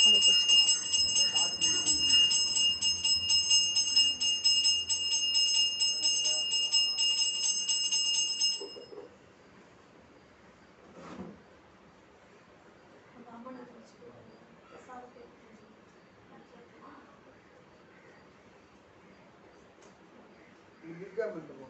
அப்படியே பிடிச்சிக்கோ இதுக்கா பண்ணுவோம்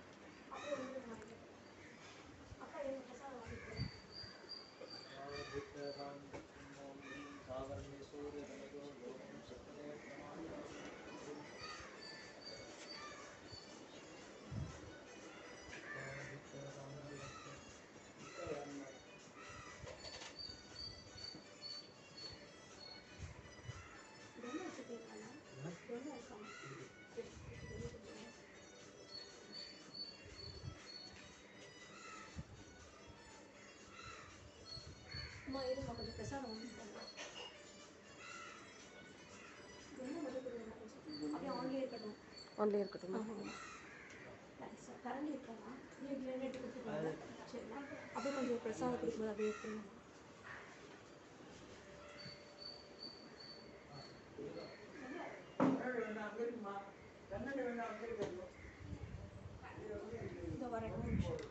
அம்மா இருமா கொஞ்சம் பிரசாதம் வாங்கிக்கோங்க எண்ணெய் மட்டும் கொடுங்க கொஞ்சம் அப்படியே ஆன்லேயே இருக்கட்டும் ஒன்லி இருக்கட்டும் ஆமாம் கரண்டி இருக்காமா இல்லை இல்லை எடுத்து கொடுத்துருக்காங்க சரிங்களா அப்படியே கொஞ்சம் பிரசாதம் கொடுக்கும்போது அப்படியே எடுத்துருங்க இந்த வரேன் ஒரு நிமிஷம்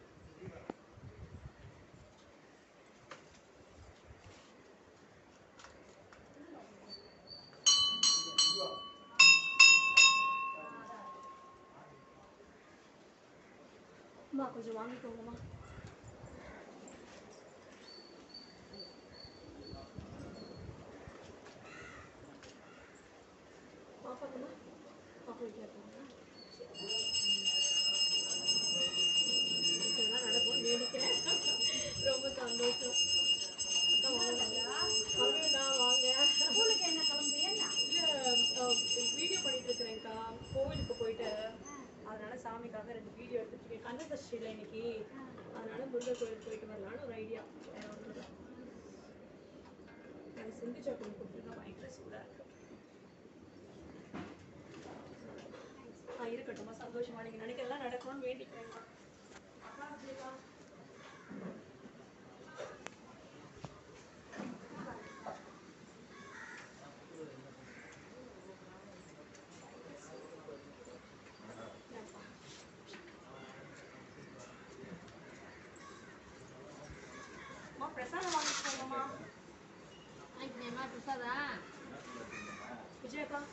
அம்மா கொஞ்சம் வாங்கிக்கோங்கம்மா பாப்பாக்குமா பாப்பா வீட்டில் இருக்காங்க இதெல்லாம் நடக்கும் வேடிக்கிறேன் ரொம்ப சந்தோஷம் அக்கா வாங்க வாங்கக்கா வாங்க ஸ்கூலுக்கு என்ன கிளம்புறியா இல்லை வீடியோ பண்ணிட்டு இருக்கிறேன்க்கா கோவிலுக்கு போயிட்டு அதனால சாமிக்காக ரெண்டு வீடியோ எடுத்துட்டு இருக்கேன் கந்தசஷ்டியில் இன்னைக்கு அதனால முருகர் கோயில் போயிட்டு வரலான்னு ஒரு ஐடியா வேற ஒன்றும் இல்லை எனக்கு சிந்தி சட்னி கொடுத்துருக்கேன் பயங்கர சூடாக இருக்கு ஆ இருக்கட்டும்மா சந்தோஷமா நீங்கள் நினைக்கிறதெல்லாம் நடக்கணும்னு வேண்டிக்கிறேன்க்கா அக்கா அப்படிக்கா அம்மா பிரசாதம் வாங்கிட்டு போங்கம்மா வாங்கிக்கிறியாம்மா பிரசாதா விஜயக்கா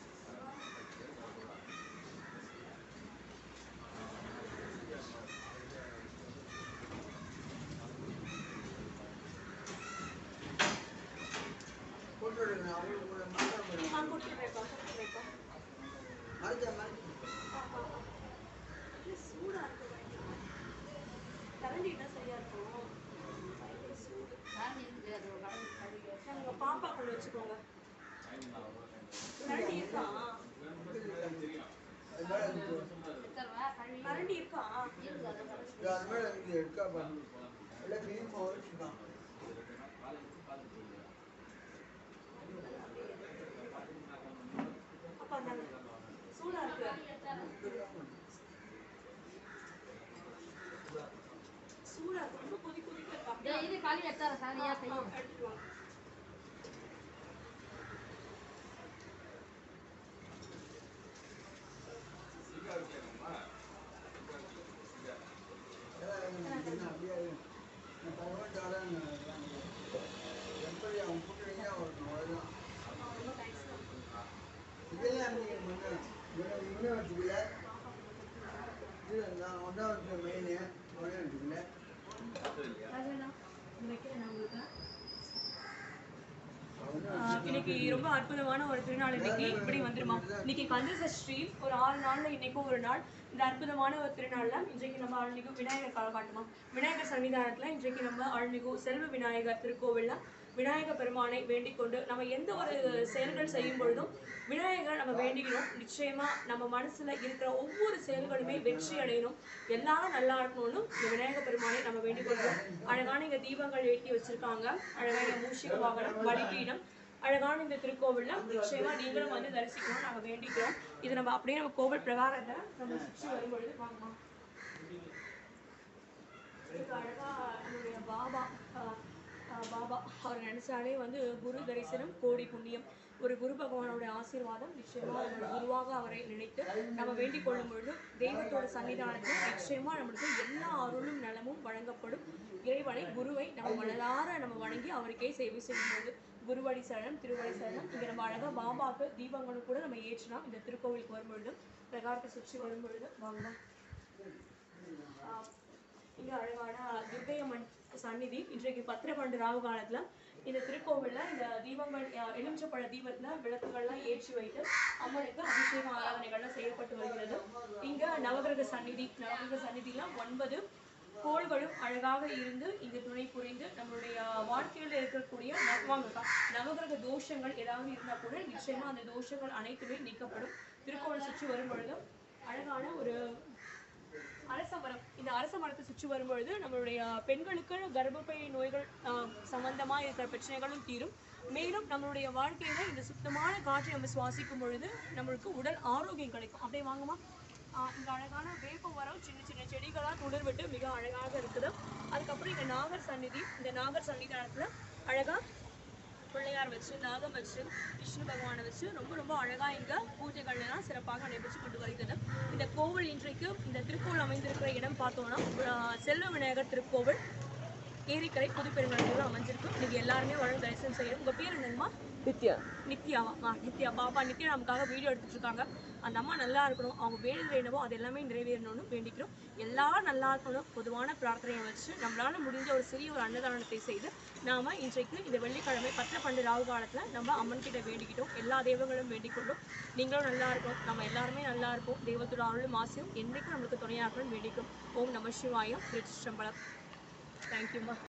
கொண்டு விடுங்க அவங்களுக்கு உங்களை மாற்றம் நான் கொடுத்துட்றேன்க்கா கொடுத்துட்றேன்க்கா மறைச்சா மறைச்சு ஆ ஆ ஆ இல்லை சூடாக இருக்கு பயங்கரமா. கரண்டி என்ன சரியா இருக்கும் பயங்கர சூடு காரணம் இருக்குது அது ஒரு கடவுள் கழுவி உங்க பாப்பா கொண்டு வச்சுக்கோங்க கரண்டி இருக்கா அது மேலே இருக்கு. எடுத்துருவா கழுவி கரண்டி இருக்கா இருக்குது அது கடவுள் இது அது மேலே இருக்கு எடுக்கா பாருங்க எல்லாம் க்ளீன் வச்சுருக்கான் அப்பா அந்த சூடா இருக்கு சூடா இருக்கு ரொம்ப கொதி கொதிக்க இருக்கு அப்படியே டேய், இது காலையில் எடுத்தார சாரியா ஆ, கையை எடுத்துட்டு வாங்க எல்லாம் என்ன அப்படியே நான் தகவல் தரேன் எப்படி அவன் கூட்டுறீங்க வரணும் அவ்வளோதான் ஆ, ரொம்ப தேங்க்ஸ் இதெல்லாம் நீங்கள் முன்னே முன்னே முன்னே வச்சுக்கல இது நான் ஒன்றா வச்சுக்க மெயினு முன்னே வச்சுக்கல ராஜண்ணா வைக்கிறேன் நான் உங்களுக்கு ஆஹ் இன்னைக்கு ரொம்ப அற்புதமான ஒரு திருநாள் இன்னைக்கு இப்படி வந்துருமா இன்னைக்கு கந்த சஷ்டி ஒரு ஆறு நாள்ல இன்னைக்கும் ஒரு நாள் இந்த அற்புதமான ஒரு திருநாள்ல இன்றைக்கு நம்ம அருள்மிகு விநாயகர் கால காட்டுமா விநாயகர் சன்னிதானத்துல இன்றைக்கு நம்ம அருள்மிகு செல்வ விநாயகர் திருக்கோவில்ல விநாயக பெருமானை வேண்டிக் கொண்டு நம்ம எந்த ஒரு செயல்கள் செய்யும் பொழுதும் விநாயகரை நம்ம வேண்டிக்கணும் நிச்சயமா நம்ம மனசுல இருக்கிற ஒவ்வொரு செயல்களுமே வெற்றி அடையணும் எல்லாரும் நல்லா இருக்கணும்னு இந்த விநாயக பெருமானை நம்ம வேண்டிக் கொள்றோம் அழகான இங்க தீபங்கள் ஏற்றி வச்சிருக்காங்க அழகான மூஷிக வாகனம் பலிபீடம் அழகான இந்த திருக்கோவில்ல நிச்சயமா நீங்களும் வந்து தரிசிக்கணும் நாங்க வேண்டிக்கிறோம் இது நம்ம அப்படியே நம்ம கோவில் பிரகாரத்தை நம்ம சுற்றி வரும்பொழுது வாங்கலாம் இதுக்கு அழகா நம்முடைய பாபா ஆஹ், ஆஹ் பாபா அவர் நினைச்சாலே வந்து குரு தரிசனம் கோடி புண்ணியம் ஒரு குரு பகவானோட ஆசீர்வாதம் நிச்சயமா நம்மளோட குருவாக அவரை நினைத்து நம்ம வேண்டிக் கொள்ளும் பொழுது தெய்வத்தோட சன்னிதானத்தில் நிச்சயமா நம்மளுக்கு எல்லா அருளும் நலமும் வழங்கப்படும் இறைவனை குருவை நம்ம மனதார நம்ம வணங்கி அவருக்கே சேவை செய்யும்போது குருவடி சரணம் திருவடி சரணம் இங்கே நம்ம அழகாக பாபாவுக்கு தீபங்களும் கூட நம்ம ஏற்றினா இந்த திருக்கோவிலுக்கு வரும்பொழுது பிரகாரத்தை சுற்றி வரும்பொழுது வாங்க ஆஹ் இங்க அழகான துர்க்கையம்மன் சந்நிதி இன்றைக்கு பத்திர பன்னெண்டு ராகு காலத்துல இந்த திருக்கோவில்ல இந்த தீபங்கள் அஹ், எலுமிச்சப்பழ தீபத்துல விளக்குகள்லாம் ஏற்றி வைத்து அம்மனுக்கு அபிஷேக ஆராதனைகள்லாம் செய்யப்பட்டு வருகிறது இங்க நவகிரக சந்நிதி நவகிரக சந்நிதியில ஒன்பது கோள்களும் அழகாக இருந்து இங்கு துணை புரிந்து நம்மளுடைய வாழ்க்கையில் இருக்கக்கூடிய நவாங்க நவகிரக தோஷங்கள் ஏதாவது இருந்தால் கூட நிச்சயமா அந்த தோஷங்கள் அனைத்துமே நீக்கப்படும் திருக்கோவில் சுற்றி வரும் பொழுது அழகான ஒரு அரச மரம் இந்த அரச மரத்தை சுற்றி வரும்பொழுது நம்மளுடைய பெண்களுக்கு கர்ப்பப்பை நோய்கள் ஆஹ், சம்பந்தமா இருக்கிற பிரச்சனைகளும் தீரும் மேலும் நம்மளுடைய வாழ்க்கையில இந்த சுத்தமான காற்றை நம்ம சுவாசிக்கும் பொழுது நம்மளுக்கு உடல் ஆரோக்கியம் கிடைக்கும் அப்படியே வாங்கம்மா ஆஹ், இங்க அழகான வேப்ப மரம் சின்ன சின்ன செடிகளா துளிர் விட்டு மிக அழகாக இருக்குது அதுக்கப்புறம் இங்க நாகர் சந்நிதி இந்த நாகர் சன்னிதானத்துல அழகா பிள்ளையார் வச்சு நாகம் வச்சு விஷ்ணு பகவானை வச்சு ரொம்ப ரொம்ப அழகா இங்க பூஜைகள் எல்லாம் சிறப்பாக நடைபெற்று கொண்டு வருகிறது இந்த கோவில் இன்றைக்கு இந்த திருக்கோவில் அமைந்திருக்கிற இடம் பார்த்தோம்னா ஆஹ் செல்வ விநாயகர் திருக்கோவில் ஏரிக்கரை புதுப்பெருங்கலூர் அமைஞ்சிருக்கு இன்னைக்கு எல்லாருமே வரும் தரிசனம் செய்யணும் உங்க பேர் என்னங்கம்மா நித்யா நித்யாவா ஆ நித்யா பாப்பா நித்யா நமக்காக வீடியோ எடுத்துட்டு இருக்காங்க அந்த அம்மா நல்லா இருக்கணும் அவங்க வேண்டுதல் என்னவோ அது எல்லாமே நிறைவேறணும்னு வேண்டிக்கிறோம் எல்லாரும் நல்லா இருக்கணும் பொதுவான பிரார்த்தனையை வச்சு நம்மளால முடிஞ்ச ஒரு சிறிய ஒரு அன்னதானத்தை செய்து நாம இன்றைக்கு இந்த வெள்ளிக்கிழமை பத்திர பண்டு ராகு காலத்துல நம்ம அம்மன் கிட்ட வேண்டிக்கிட்டோம் எல்லா தெய்வங்களும் வேண்டிக் கொள்ளும் நீங்களும் நல்லா இருக்கணும் நம்ம எல்லாருமே நல்லா இருப்போம் தெய்வத்தோட அருளும் ஆசையும் என்றைக்கும் நம்மளுக்கு துணையாக இருக்கணும்னு வேண்டிக்கிறோம் ஓம் நம சிவாயம் திருச்சிற்றம்பலம் தேங்க்யூம்மா